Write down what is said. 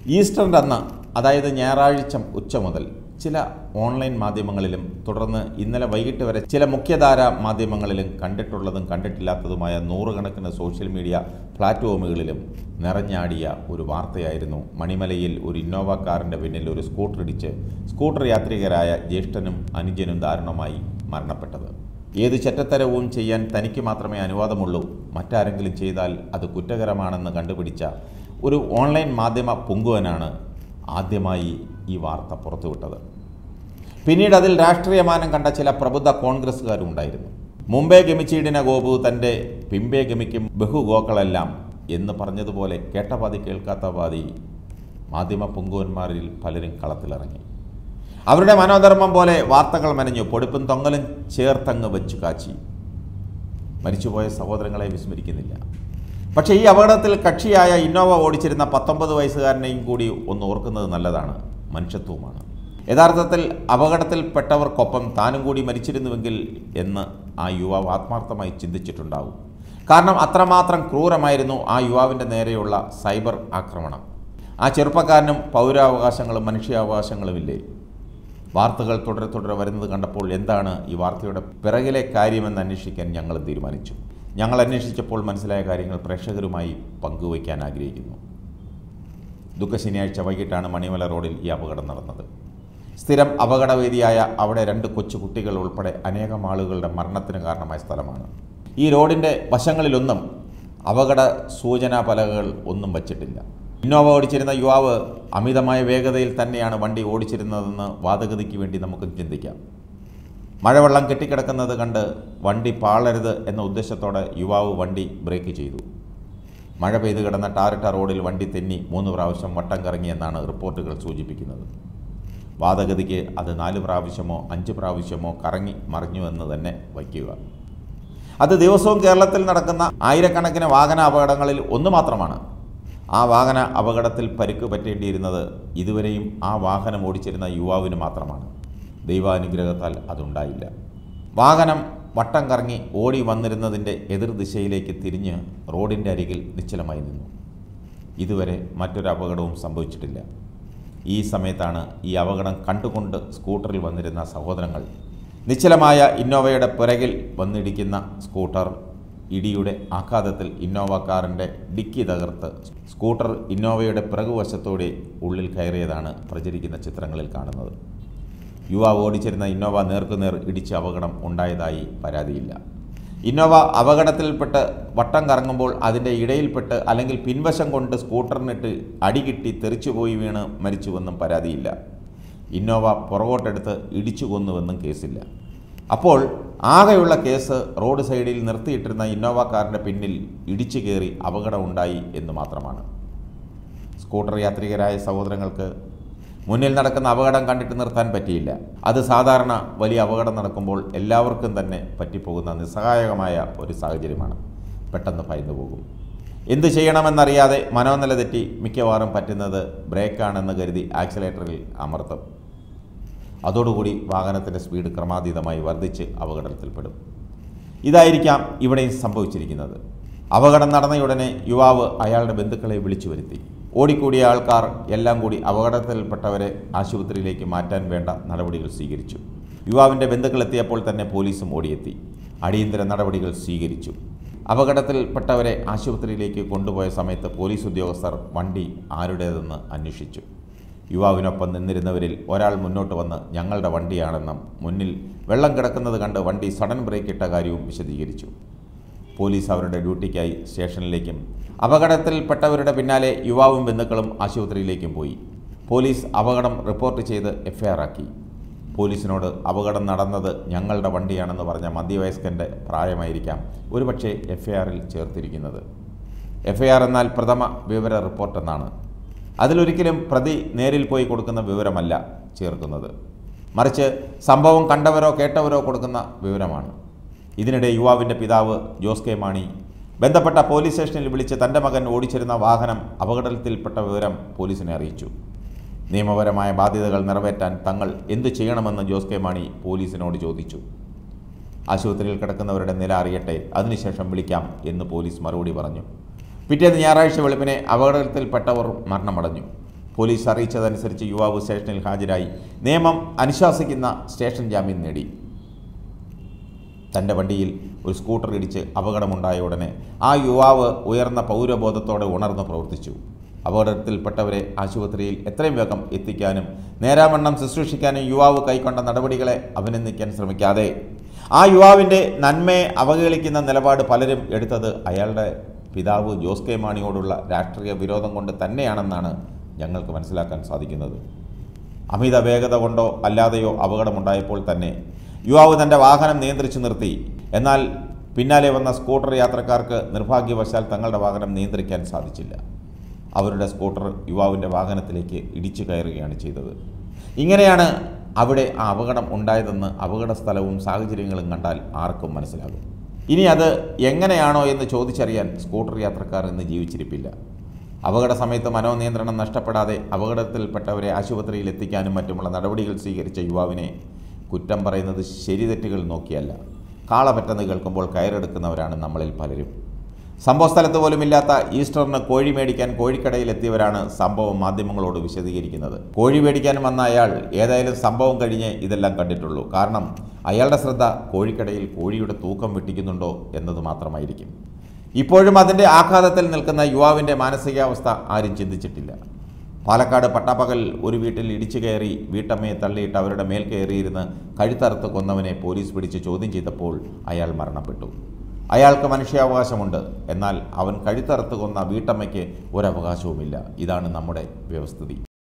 ഈസ്റ്ററിൻ്റെ അന്ന് അതായത് ഞായറാഴ്ച ഉച്ച മുതൽ ചില ഓൺലൈൻ മാധ്യമങ്ങളിലും തുടർന്ന് ഇന്നലെ വൈകിട്ട് വരെ ചില മുഖ്യധാര മാധ്യമങ്ങളിലും കണ്ടിട്ടുള്ളതും കണ്ടിട്ടില്ലാത്തതുമായ നൂറുകണക്കിന് സോഷ്യൽ മീഡിയ പ്ലാറ്റ്ഫോമുകളിലും നിറഞ്ഞാടിയ ഒരു വാർത്തയായിരുന്നു മണിമലയിൽ ഒരു ഇന്നോവ കാറിൻ്റെ പിന്നിൽ ഒരു സ്കൂട്ടർ ഇടിച്ച് സ്കൂട്ടർ യാത്രികരായ ജ്യേഷ്ഠനും അനുജനും ദാരുണമായി മരണപ്പെട്ടത് ഏത് ചെറ്റത്തരവും ചെയ്യാൻ തനിക്ക് മാത്രമേ അനുവാദമുള്ളൂ മറ്റാരെങ്കിലും ചെയ്താൽ അത് കുറ്റകരമാണെന്ന് കണ്ടുപിടിച്ച ഒരു ഓൺലൈൻ മാധ്യമ പുങ്കുവനാണ് ആദ്യമായി ഈ വാർത്ത പുറത്തുവിട്ടത് പിന്നീട് അതിൽ രാഷ്ട്രീയമാനം കണ്ട ചില പ്രബുദ്ധ കോൺഗ്രസ്സുകാരും ഉണ്ടായിരുന്നു മുമ്പേ ഗമിച്ചീടിന ഗോപു തൻ്റെ പിമ്പേ ഗമിക്കും ബഹുഗോക്കളെല്ലാം എന്ന് പറഞ്ഞതുപോലെ കേട്ട പാതി കേൾക്കാത്ത പാതി മാധ്യമ പുങ്കുവന്മാരിൽ പലരും കളത്തിലിറങ്ങി അവരുടെ മനോധർമ്മം പോലെ വാർത്തകൾ മെനഞ്ഞു പൊടിപ്പും തൊങ്ങലും ചേർത്തങ്ങ് വെച്ചു കാച്ചി മരിച്ചുപോയ സഹോദരങ്ങളെ വിസ്മരിക്കുന്നില്ല പക്ഷേ ഈ അപകടത്തിൽ കക്ഷിയായ ഇന്നോവ ഓടിച്ചിരുന്ന പത്തൊമ്പത് വയസ്സുകാരനെയും കൂടി ഒന്ന് ഓർക്കുന്നത് നല്ലതാണ് മനുഷ്യത്വമാണ് യഥാർത്ഥത്തിൽ അപകടത്തിൽപ്പെട്ടവർക്കൊപ്പം താനും കൂടി മരിച്ചിരുന്നുവെങ്കിൽ എന്ന് ആ യുവാവ് ആത്മാർത്ഥമായി ചിന്തിച്ചിട്ടുണ്ടാവും കാരണം അത്രമാത്രം ക്രൂരമായിരുന്നു ആ യുവാവിൻ്റെ നേരെയുള്ള സൈബർ ആക്രമണം ആ ചെറുപ്പക്കാരനും പൗരാവകാശങ്ങളും മനുഷ്യാവകാശങ്ങളുമില്ലേ വാർത്തകൾ തുടരെ തുടരെ വരുന്നത് കണ്ടപ്പോൾ എന്താണ് ഈ വാർത്തയുടെ പിറകിലെ കാര്യമെന്ന് അന്വേഷിക്കാൻ ഞങ്ങൾ തീരുമാനിച്ചു ഞങ്ങൾ അന്വേഷിച്ചപ്പോൾ മനസ്സിലായ കാര്യങ്ങൾ പ്രേക്ഷകരുമായി പങ്കുവയ്ക്കാൻ ആഗ്രഹിക്കുന്നു ദുഃഖ ശനിയാഴ്ച വൈകിട്ടാണ് മണിമല റോഡിൽ ഈ അപകടം നടന്നത് സ്ഥിരം അപകടവേദിയായ അവിടെ രണ്ട് കൊച്ചു കുട്ടികൾ ഉൾപ്പെടെ അനേകം ആളുകളുടെ മരണത്തിന് കാരണമായ സ്ഥലമാണ് ഈ റോഡിൻ്റെ വശങ്ങളിലൊന്നും അപകട സൂചനാ പലകകൾ ഒന്നും വച്ചിട്ടില്ല ഇന്നോവ ഓടിച്ചിരുന്ന യുവാവ് അമിതമായ വേഗതയിൽ തന്നെയാണ് വണ്ടി ഓടിച്ചിരുന്നതെന്ന് വാദഗതിക്ക് വേണ്ടി നമുക്ക് ചിന്തിക്കാം മഴവെള്ളം കെട്ടിക്കിടക്കുന്നത് കണ്ട് വണ്ടി പാളരുത് എന്ന ഉദ്ദേശത്തോടെ യുവാവ് വണ്ടി ബ്രേക്ക് ചെയ്തു മഴ പെയ്ത് കിടന്ന ടാറിട്ട റോഡിൽ വണ്ടി തെന്നി മൂന്ന് പ്രാവശ്യം വട്ടം കറങ്ങിയെന്നാണ് റിപ്പോർട്ടുകൾ സൂചിപ്പിക്കുന്നത് വാദഗതിക്ക് അത് നാല് പ്രാവശ്യമോ അഞ്ച് പ്രാവശ്യമോ കറങ്ങി മറിഞ്ഞുവെന്ന് തന്നെ വയ്ക്കുക അത് ദിവസവും കേരളത്തിൽ നടക്കുന്ന ആയിരക്കണക്കിന് വാഹന അപകടങ്ങളിൽ ഒന്ന് മാത്രമാണ് ആ വാഹന അപകടത്തിൽ പരിക്ക് പറ്റേണ്ടിയിരുന്നത് ഇതുവരെയും ആ വാഹനം ഓടിച്ചിരുന്ന യുവാവിന് മാത്രമാണ് ദൈവാനുഗ്രഹത്താൽ അതുണ്ടായില്ല വാഹനം വട്ടം കറങ്ങി ഓടി വന്നിരുന്നതിൻ്റെ എതിർദിശയിലേക്ക് തിരിഞ്ഞ് റോഡിൻ്റെ അരികിൽ നിശ്ചലമായി നിന്നു ഇതുവരെ മറ്റൊരു അപകടവും സംഭവിച്ചിട്ടില്ല ഈ സമയത്താണ് ഈ അപകടം കണ്ടുകൊണ്ട് സ്കൂട്ടറിൽ വന്നിരുന്ന സഹോദരങ്ങൾ നിശ്ചലമായ ഇന്നോവയുടെ പുറകിൽ വന്നിടിക്കുന്ന സ്കൂട്ടർ ഇടിയുടെ ആഘാതത്തിൽ ഇന്നോവ കാറിൻ്റെ ഡിക്കി തകർത്ത് സ്കൂട്ടർ ഇന്നോവയുടെ പിറകുവശത്തോടെ ഉള്ളിൽ കയറിയതാണ് പ്രചരിക്കുന്ന ചിത്രങ്ങളിൽ കാണുന്നത് യുവാവ് ഓടിച്ചിരുന്ന ഇന്നോവ നേർക്കുനേർ ഇടിച്ച് അപകടം ഉണ്ടായതായി പരാതിയില്ല ഇന്നോവ അപകടത്തിൽപ്പെട്ട് വട്ടം കറങ്ങുമ്പോൾ അതിൻ്റെ ഇടയിൽപ്പെട്ട് അല്ലെങ്കിൽ പിൻവശം കൊണ്ട് സ്കൂട്ടറിനിട്ട് അടികിട്ടി തെറിച്ചുപോയി വീണ് മരിച്ചുവെന്നും പരാതിയില്ല ഇന്നോവ പുറകോട്ടെടുത്ത് ഇടിച്ചു കൊന്നുവെന്നും കേസില്ല അപ്പോൾ ആകെയുള്ള കേസ് റോഡ് സൈഡിൽ നിർത്തിയിട്ടിരുന്ന ഇന്നോവ കാറിൻ്റെ പിന്നിൽ ഇടിച്ചു കയറി അപകടമുണ്ടായി എന്ന് മാത്രമാണ് സ്കൂട്ടർ യാത്രികരായ സഹോദരങ്ങൾക്ക് മുന്നിൽ നടക്കുന്ന അപകടം കണ്ടിട്ട് നിർത്താൻ പറ്റിയില്ല അത് സാധാരണ വലിയ അപകടം നടക്കുമ്പോൾ എല്ലാവർക്കും തന്നെ പറ്റിപ്പോകുന്ന നിസ്സഹായകമായ ഒരു സാഹചര്യമാണ് പെട്ടെന്ന് ഭയന്നു പോകും എന്ത് ചെയ്യണമെന്നറിയാതെ മനോനില തെറ്റി മിക്കവാറും പറ്റുന്നത് ബ്രേക്കാണെന്ന് കരുതി ആക്സിലേറ്ററിൽ അമർത്തും അതോടുകൂടി വാഹനത്തിൻ്റെ സ്പീഡ് ക്രമാതീതമായി വർദ്ധിച്ച് അപകടത്തിൽപ്പെടും ഇതായിരിക്കാം ഇവിടെയും സംഭവിച്ചിരിക്കുന്നത് അപകടം നടന്നയുടനെ യുവാവ് അയാളുടെ ബന്ധുക്കളെ വിളിച്ചു വരുത്തി ഓടിക്കൂടിയ ആൾക്കാർ എല്ലാം കൂടി അപകടത്തിൽപ്പെട്ടവരെ ആശുപത്രിയിലേക്ക് മാറ്റാൻ വേണ്ട നടപടികൾ സ്വീകരിച്ചു യുവാവിൻ്റെ ബന്ധുക്കൾ എത്തിയപ്പോൾ തന്നെ പോലീസും ഓടിയെത്തി അടിയന്തര നടപടികൾ സ്വീകരിച്ചു അപകടത്തിൽപ്പെട്ടവരെ ആശുപത്രിയിലേക്ക് കൊണ്ടുപോയ സമയത്ത് പോലീസ് ഉദ്യോഗസ്ഥർ വണ്ടി ആരുടേതെന്ന് അന്വേഷിച്ചു യുവാവിനൊപ്പം നിന്നിരുന്നവരിൽ ഒരാൾ മുന്നോട്ട് വന്ന് ഞങ്ങളുടെ വണ്ടിയാണെന്നും മുന്നിൽ വെള്ളം കിടക്കുന്നത് കണ്ട് വണ്ടി സഡൻ ബ്രേക്ക് ഇട്ട കാര്യവും വിശദീകരിച്ചു പോലീസ് അവരുടെ ഡ്യൂട്ടിക്കായി സ്റ്റേഷനിലേക്കും അപകടത്തിൽപ്പെട്ടവരുടെ പിന്നാലെ യുവാവും ബന്ധുക്കളും ആശുപത്രിയിലേക്കും പോയി പോലീസ് അപകടം റിപ്പോർട്ട് ചെയ്ത് എഫ്ഐആർ ആക്കി പോലീസിനോട് അപകടം നടന്നത് ഞങ്ങളുടെ വണ്ടിയാണെന്ന് പറഞ്ഞ മധ്യവയസ്കൻ്റെ പ്രായമായിരിക്കാം ഒരുപക്ഷെ എഫ്ഐആറിൽ ചേർത്തിരിക്കുന്നത് എഫ്ഐആർ എന്നാൽ പ്രഥമ വിവര റിപ്പോർട്ട് എന്നാണ് അതിലൊരിക്കലും പ്രതി നേരിൽ പോയി കൊടുക്കുന്ന വിവരമല്ല ചേർക്കുന്നത് മറിച്ച് സംഭവം കണ്ടവരോ കേട്ടവരോ കൊടുക്കുന്ന വിവരമാണ് ഇതിനിടെ യുവാവിൻ്റെ പിതാവ് ജോസ് കെ മാണി ബന്ധപ്പെട്ട പോലീസ് സ്റ്റേഷനിൽ വിളിച്ച് തൻ്റെ മകൻ ഓടിച്ചിരുന്ന വാഹനം അപകടത്തിൽപ്പെട്ട വിവരം പോലീസിനെ അറിയിച്ചു നിയമപരമായ ബാധ്യതകൾ നിറവേറ്റാൻ തങ്ങൾ എന്തു ചെയ്യണമെന്ന് ജോസ് കെ മാണി പോലീസിനോട് ചോദിച്ചു ആശുപത്രിയിൽ കിടക്കുന്നവരുടെ നില അറിയട്ടെ അതിനുശേഷം വിളിക്കാം എന്ന് പോലീസ് മറുപടി പറഞ്ഞു പിറ്റേന്ന് ഞായറാഴ്ച വെളുപ്പിനെ അപകടത്തിൽപ്പെട്ടവർ മരണമടഞ്ഞു പോലീസ് അറിയിച്ചതനുസരിച്ച് യുവാവ് സ്റ്റേഷനിൽ ഹാജരായി നിയമം അനുശാസിക്കുന്ന സ്റ്റേഷൻ ജാമ്യം നേടി തൻ്റെ വണ്ടിയിൽ ഒരു സ്കൂട്ടർ ഇടിച്ച് അപകടമുണ്ടായ ഉടനെ ആ യുവാവ് ഉയർന്ന പൗരബോധത്തോടെ ഉണർന്ന് പ്രവർത്തിച്ചു അപകടത്തിൽപ്പെട്ടവരെ ആശുപത്രിയിൽ എത്രയും വേഗം എത്തിക്കാനും നേരാവണ്ണം ശുശ്രൂഷിക്കാനും യുവാവ് കൈക്കൊണ്ട നടപടികളെ അഭിനന്ദിക്കാൻ ശ്രമിക്കാതെ ആ യുവാവിൻ്റെ നന്മയെ അവഹേളിക്കുന്ന നിലപാട് പലരും എടുത്തത് അയാളുടെ പിതാവ് ജോസ് കെ മാണിയോടുള്ള രാഷ്ട്രീയ വിരോധം കൊണ്ട് തന്നെയാണെന്നാണ് ഞങ്ങൾക്ക് മനസ്സിലാക്കാൻ സാധിക്കുന്നത് അമിത വേഗത കൊണ്ടോ അല്ലാതെയോ അപകടമുണ്ടായപ്പോൾ തന്നെ യുവാവ് തൻ്റെ വാഹനം നിയന്ത്രിച്ചു നിർത്തി എന്നാൽ പിന്നാലെ വന്ന സ്കൂട്ടർ യാത്രക്കാർക്ക് നിർഭാഗ്യവശാൽ തങ്ങളുടെ വാഹനം നിയന്ത്രിക്കാൻ സാധിച്ചില്ല അവരുടെ സ്കൂട്ടർ യുവാവിൻ്റെ വാഹനത്തിലേക്ക് ഇടിച്ചു കയറുകയാണ് ചെയ്തത് ഇങ്ങനെയാണ് അവിടെ ആ അപകടം ഉണ്ടായതെന്ന് അപകട സ്ഥലവും സാഹചര്യങ്ങളും കണ്ടാൽ ആർക്കും മനസ്സിലാകും ഇനി അത് എങ്ങനെയാണോ എന്ന് ചോദിച്ചറിയാൻ സ്കൂട്ടർ യാത്രക്കാർ ഇന്ന് ജീവിച്ചിരിപ്പില്ല അപകട സമയത്ത് മനോനിയന്ത്രണം നഷ്ടപ്പെടാതെ അപകടത്തിൽപ്പെട്ടവരെ ആശുപത്രിയിൽ എത്തിക്കാനും മറ്റുമുള്ള നടപടികൾ സ്വീകരിച്ച യുവാവിനെ കുറ്റം പറയുന്നത് ശരി തെറ്റുകൾ നോക്കിയല്ല കാള പറ്റെന്ന് കേൾക്കുമ്പോൾ കയറെടുക്കുന്നവരാണ് നമ്മളിൽ പലരും സംഭവസ്ഥലത്ത് പോലും ഇല്ലാത്ത ഈസ്റ്ററിന് കോഴി മേടിക്കാൻ കോഴിക്കടയിൽ എത്തിയവരാണ് സംഭവം മാധ്യമങ്ങളോട് വിശദീകരിക്കുന്നത് കോഴി മേടിക്കാൻ വന്ന അയാൾ ഏതായാലും സംഭവം കഴിഞ്ഞ് ഇതെല്ലാം കണ്ടിട്ടുള്ളൂ കാരണം അയാളുടെ ശ്രദ്ധ കോഴിക്കടയിൽ കോഴിയുടെ തൂക്കം വെട്ടിക്കുന്നുണ്ടോ എന്നത് മാത്രമായിരിക്കും ഇപ്പോഴും അതിൻ്റെ ആഘാതത്തിൽ നിൽക്കുന്ന യുവാവിൻ്റെ മാനസികാവസ്ഥ ആരും ചിന്തിച്ചിട്ടില്ല പാലക്കാട് പട്ടാപ്പകൽ ഒരു വീട്ടിൽ ഇടിച്ചു കയറി വീട്ടമ്മയെ തള്ളിയിട്ട് അവരുടെ മേൽ കയറിയിരുന്ന് കഴുത്തറുത്ത് കൊന്നവനെ പോലീസ് പിടിച്ച് ചോദ്യം ചെയ്തപ്പോൾ അയാൾ മരണപ്പെട്ടു അയാൾക്ക് മനുഷ്യാവകാശമുണ്ട് എന്നാൽ അവൻ കഴുത്തറുത്ത് കൊന്ന വീട്ടമ്മയ്ക്ക് ഒരവകാശവുമില്ല ഇതാണ് നമ്മുടെ വ്യവസ്ഥിതി